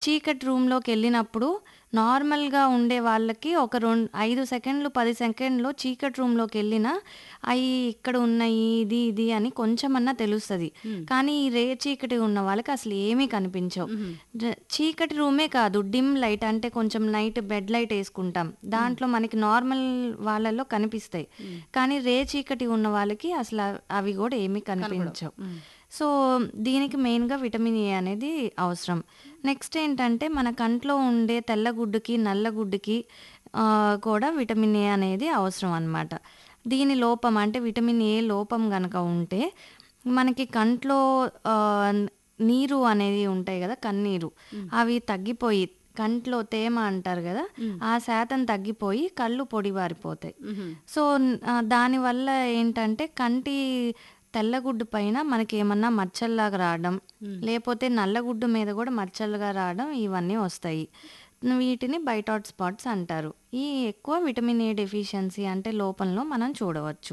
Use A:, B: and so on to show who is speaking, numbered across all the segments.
A: చీకటి రూమ్‌లోకెళ్ళినప్పుడు నార్మల్‌గా ఉండే వాళ్ళకి ఒక రొం 5 సెకండ్లు, 10 సెకండ్‌లో చీకటి రూమ్‌లోకెళ్ళినా అయి ఇక్కడ ఉన్నాయి. ఇది, ఇది అని కొంచెమన్నా తెలుస్తది.
B: హ్మ్.
A: కానీ ఈ రే చీకటి ఉన్న వాళ్ళకి అసలు ఏమీ కనిపించవు.
B: హుహు.
A: డ చీకటి రూమే కాదు డిమ్ లైట్ అంటే కొంచెం నైట్ బెడ్ లైట్ యేసుకుంటాం. దాంట్లో మనకి నార్మల్ వాళ్ళలో కనిపిస్తాయి.
B: హ్మ్.
A: కానీ రే చీకటి ఉన్న వాళ్ళకి అసల అవి గూడా ఏమీ
B: కనపడవు.
A: కనిపించవు.
B: హ్మ్.
A: సో, దీనికి మెయిన్‌గా విటమిన్ ఏ అనేది అవసరం. నెక్స్ట్ ఏంటంటే మన కంట్లో ఉండే తెల్లగుడ్డుకి, నల్లగుడ్డుకి ఆహ్, కూడా విటమిన్ ఏ అనేది అవసరం అన్నమాట. దీని లోపం అంటే విటమిన్ ఏ లోపం గనక ఉంటే మనకి కంట్లో ఆహ్, నీరు అనేది ఉంటాయి గదా! కన్నీరు.
B: హ్మ్.
A: అవి తగ్గిపోయి కంట్లో తేమ అంటారు గదా!
B: హ్మ్.
A: ఆ శాతం తగ్గిపోయి కళ్ళు పొడిబారిపోతాయి.
B: హుహు.
A: సో, ఆహ్, దానివల్ల ఏంటంటే కంటి తెల్లగుడ్డు పైన మనకేమన్నా మచ్చల్లాగా రావడం,
B: హ్మ్.
A: లేపోతే నల్లగుడ్డు మీద గూడా మచ్చలుగా రావడం ఇవన్నీ వస్తాయి. వీటిని బైటాట్ స్పాట్స్ అంటారు. ఈ ఎక్కువ విటమిన్ ఏ డెఫిషియన్సీ అంటే లోపంలో మనం చూడవచ్చు.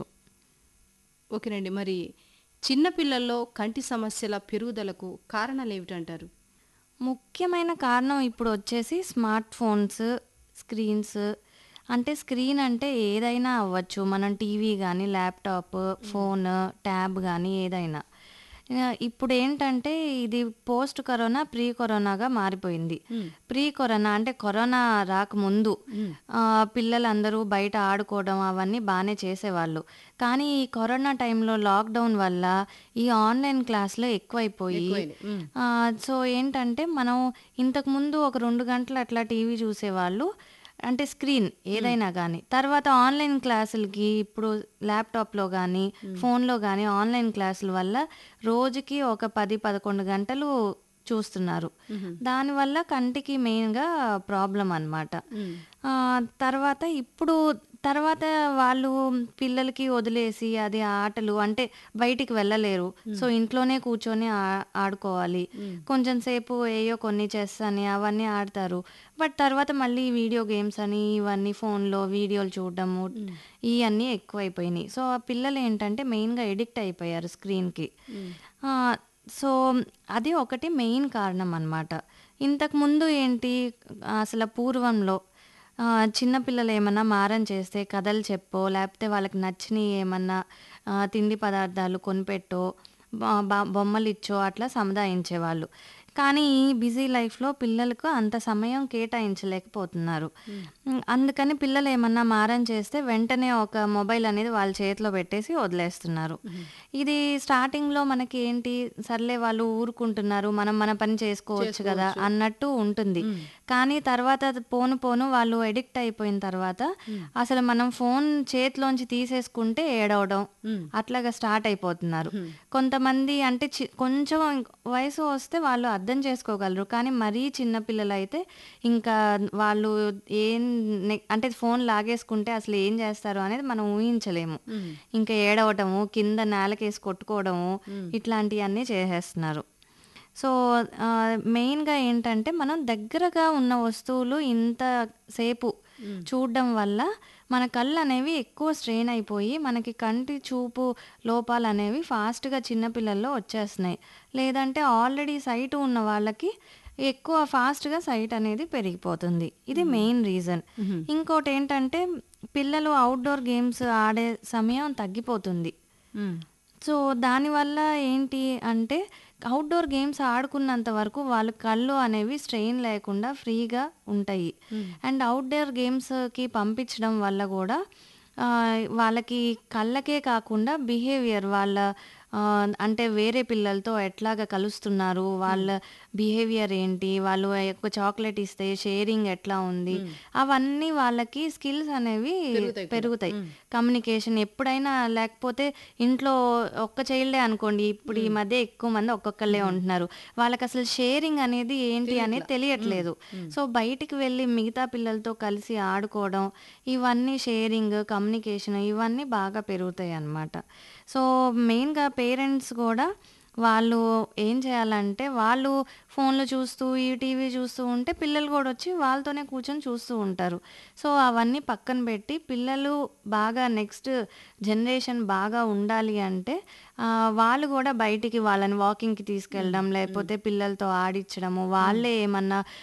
B: ఓకేనండి. మరి చిన్న పిల్లల్లో కంటి సమస్యల పెరుగుదలకు కారణాలేమిటంటారు?
A: ముఖ్యమైన కారణం ఇప్పుడొచ్చేసి స్మార్ట్ ఫోన్స్, స్క్రీన్స్ అంటే స్క్రీన్ అంటే ఏదైనా అవ్వచ్చు. మనం టీవీ గానీ, ల్యాప్‌టాప్, ఫోన్, ట్యాబ్ గానీ ఏదైనా. ఆహ్, ఇప్పుడేంటంటే ఇది పోస్ట్ కరోనా, ప్రీ కరోనాగా మారిపోయింది.
B: హ్మ్.
A: ప్రీ కరోనా అంటే కరోనా రాకముందు
B: హ్మ్.
A: ఆహ్, పిల్లలందరూ బయట ఆడుకోవడం అవన్నీ బానే చేసేవాళ్ళు. కానీ ఈ కరోనా టైంలో లాక్‌డౌన్ వల్ల ఈ ఆన్‌లైన్ క్లాసులు ఎక్కువైపోయి
B: ఎక్కువైనాయి. హ్మ్.
A: ఆహ్, సో, ఏంటంటే మనం ఇంతకుముందు ఒక 2 గంటలు అట్లా టీవీ చూసేవాళ్ళు. అంటే స్క్రీన్
B: హ్మ్.
A: ఏదైనా గానీ. తర్వాత ఆన్‌లైన్ క్లాసులకి ఇప్పుడు ల్యాప్‌టాప్‌లో గానీ,
B: హ్మ్.
A: ఫోన్‌లో గానీ ఆన్‌లైన్ క్లాసుల వల్ల రోజుకి ఒక 10, 11 గంటలు చూస్తున్నారు.
B: హుహు.
A: దానివల్ల కంటికి మెయిన్‌గా ప్రాబ్లమ్ అన్నమాట.
B: హ్మ్.
A: ఆహ్, తర్వాత ఇప్పుడు తర్వాత వాళ్ళు పిల్లలకి వదిలేసి అది ఆటలు అంటే బయటికి వెళ్ళలేరు. సో,
B: హ్మ్.
A: ఇంట్లోనే కూర్చొని ఆ ఆడుకోవాలి.
B: హ్మ్.
A: కొంచెం సేపు ఏయో కొన్ని చెస్ అని అవన్నీ ఆడతారు. బట్ తర్వాత మళ్ళీ వీడియో గేమ్స్ అని ఇవన్నీ ఫోన్‌లో వీడియోలు చూడడము
B: హ్మ్.
A: ఇయన్నీ ఎక్కువైపోయినాయి. సో, ఆ పిల్లలేంటంటే మెయిన్‌గా ఎడిక్ట్ అయిపోయారు స్క్రీన్‌కి.
B: హ్మ్.
A: ఆహ్, సో, అది ఒకటి మెయిన్ కారణం అన్నమాట. ఇంతకుముందు ఏంటి అసల పూర్వంలో ఆహ్, చిన్న పిల్లలేమన్నా మారం చేస్తే కథలు చెప్పో, లేపోతే వాళ్ళకి నచ్చినియి ఏమన్నా ఆహ్, తిండి పదార్థాలు కొనిపెట్టో, బ బ బొమ్మలిచ్చో అట్లా సముదాయించేవాళ్ళు. కానీ ఈ బిజీ లైఫ్‌లో పిల్లలకు అంత సమయం కేటాయించలేకపోతున్నారు.
B: హ్మ్.
A: హ్మ్. అందుకని పిల్లలేమన్నా మారం చేస్తే వెంటనే ఒక మొబైల్ అనేది వాళ్ళ చేతిలో పెట్టేసి వదిలేస్తున్నారు.
B: హుహు.
A: ఇది స్టార్టింగ్‌లో మనకి ఏంటి సర్లే వాళ్ళు ఊరుకుంటున్నారు. మనం మన పని చేసుకోవచ్చు గదా!
B: చేసుకోవచ్చు.
A: అన్నట్టు ఉంటుంది.
B: హ్మ్.
A: కానీ తర్వాత అది పోను పోను వాళ్ళు ఎడిక్ట్ అయిపోయిన తర్వాత
B: హ్మ్.
A: అసలు మనం ఫోన్ చేతిలోంచి తీసేసుకుంటే ఏడవడం
B: హ్మ్.
A: అట్లాగా స్టార్ట్ అయిపోతున్నారు.
B: హ్మ్.
A: కొంతమంది అంటే చి కొంచెం వయసు వస్తే వాళ్ళు అర్థం చేసుకోగలరు. కానీ మరీ చిన్న పిల్లలైతే ఇంకా వాళ్ళు ఏం నె అంటే ఫోన్ లాగేసుకుంటే అసలు ఏం చేస్తారో అనేది మనం ఊహించలేము.
B: హ్మ్.
A: ఇంకా ఏడవటము, కింద నేలకేసి కొట్టుకోవడము
B: హ్మ్.
A: ఇట్లాంటియన్నీ చేసేస్తున్నారు. సో, ఆహ్, మెయిన్‌గా ఏంటంటే మనం దగ్గరగా ఉన్న వస్తువులు ఇంత సేపు
B: హ్మ్.
A: చూడడం వల్ల మన కళ్ళనేవి ఎక్కువ స్ట్రెయిన్ అయిపోయి మనకి కంటి చూపు లోపాలనేవి ఫాస్ట్‌గా చిన్న పిల్లల్లో వచ్చేస్తున్నాయి. లేదంటే ఆల్రెడీ సైట్ ఉన్న వాళ్ళకి ఎక్కువ ఫాస్ట్‌గా సైట్ అనేది పెరిగిపోతుంది. ఇది
B: హ్మ్.
A: Main reason.
B: హుహు.
A: ఇంకోటేంటంటే పిల్లలు ఔట్‌డోర్ గేమ్స్ ఆడే సమయం తగ్గిపోతుంది.
B: హ్మ్.
A: సో, దానివల్ల ఏంటి అంటే ఔట్‌డోర్ గేమ్స్ ఆడుకున్నంత వరకు వాళ్ళ కళ్ళు అనేవి స్ట్రెయిన్ లేకుండా ఫ్రీగా ఉంటాయి.
B: హ్మ్.
A: అండ్ ఔట్‌డోర్ గేమ్స్‌కి పంపించడం వల్ల గూడా ఆహ్, వాళ్ళకి కళ్ళకే కాకుండా బిహేవియర్ వాళ్ళ ఆహ్, అంటే వేరే పిల్లలతో ఎట్లాగా కలుస్తున్నారు,
B: హ్మ్.
A: వాళ్ళ బిహేవియర్ ఏంటి, వాళ్ళు ఒక చాక్లెట్ ఇస్తే షేరింగ్ ఎట్లా ఉంది,
B: హ్మ్.
A: అవన్నీ వాళ్ళకి స్కిల్స్ అనేవి
B: పెరుగుతాయి కూడా.
A: పెరుగుతాయి.
B: హ్మ్.
A: కమ్యూనికేషన్ ఎప్పుడైనా లేకపోతే ఇంట్లో ఒక్క చైల్డే అనుకోండి. ఇప్పుడు ఈ
B: హ్మ్.
A: మధ్య ఎక్కువ మంది ఒక్కొక్కళ్ళే
B: హుహు.
A: ఉంటున్నారు. వాళ్ళకసలు షేరింగ్ అనేది ఏంటి అనేది
B: తెలియట్లా. హ్మ్.
A: తెలియట్లేదు.
B: హ్మ్.
A: సో, బయటికి వెళ్ళి మిగతా పిల్లలతో కలిసి ఆడుకోవడం, ఇవన్నీ షేరింగ్, కమ్యూనికేషన్ ఇవన్నీ బాగా పెరుగుతాయన్నమాట. సో, మెయిన్‌గా పేరెంట్స్ గూడా వాళ్ళు ఏం చేయాలంటే వాళ్ళు ఫోన్‌లు చూస్తూ, ఈ టీవీ చూస్తూ ఉంటే పిల్లలు గూడా వచ్చి వాళ్ళతోనే కూర్చొని చూస్తూ ఉంటారు. సో, అవన్నీ పక్కన పెట్టి పిల్లలు బాగా నెక్స్ట్ జనరేషన్ బాగా ఉండాలి అంటే ఆహ్, వాళ్ళు గూడా బయటికి వాళ్ళని వాకింగ్‌కి
B: హ్మ్.
A: తీసుకెళ్ళడం,
B: హ్మ్.
A: లేకపోతే పిల్లలతో ఆడిచ్చడము,
B: హ్మ్.
A: వాళ్ళే ఏమన్నా